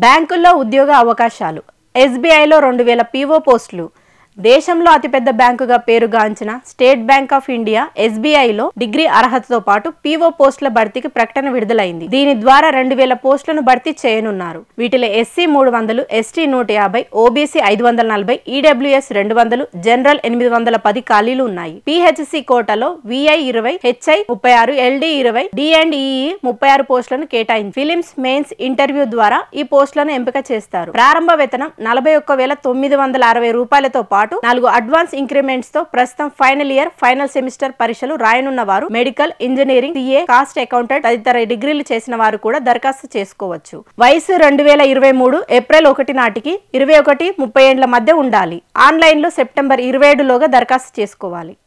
బ్యాంకుల్లో ఉద్యోగ అవకాశాలు ఎస్బీఐలో రెండు వేల పీఓ పోస్టులు దేశంలో అతిపెద్ద బ్యాంకుగా పేరుగాంచిన స్టేట్ బ్యాంక్ ఆఫ్ ఇండియా ఎస్బీఐలో డిగ్రీ అర్హతతో పాటు పీఓ పోస్టుల భర్తీకి ప్రకటన విడుదలైంది దీని ద్వారా రెండు వేల పోస్టులను భర్తీ చేయనున్నారు వీటిలో ఎస్సీ మూడు వందలు ఎస్టీ నూట యాభై ఓబీసీ ఐదు వందల నలభై ఈడబ్ల్యూఎస్ రెండు వందలు జనరల్ ఎనిమిది వందల పది ఖాళీలు ఉన్నాయి పిహెచ్సి కోటాలో విఐ ఇరవై హెచ్ఐ ముప్పై ఆరు ఎల్డి ఇరవై డి అండ్ ఈఈ ముప్పై ఆరు పోస్టులను కేటాయించి ఫిలిమ్స్ మెయిన్స్ ఇంటర్వ్యూ ద్వారా ఈ పోస్టులను ఎంపిక చేస్తారు ప్రారంభ వేతనం నలభై ఒక్క వేల తొమ్మిది వందల అరవై రూపాయలతో పాటు నాలుగు అడ్వాన్స్ ఇంక్రిమెంట్స్ తో ప్రస్తుతం ఫైనల్ ఇయర్ ఫైనల్ సెమిస్టర్ పరీక్షలు రాయనున్న వారు medical engineering CA cost accountant తదితర డిగ్రీలు చేసిన వారు కూడా దరఖాస్తు చేసుకోవచ్చు వయసు రెండు వేల ఇరవై మూడు ఏప్రిల్ ఒకటి నాటికి ఇరవై ఒకటి ముప్పై ఏండ్ల మధ్య ఉండాలి ఆన్లైన్ లో సెప్టెంబర్ ఇరవై ఏడులోగా దరఖాస్తు చేసుకోవాలి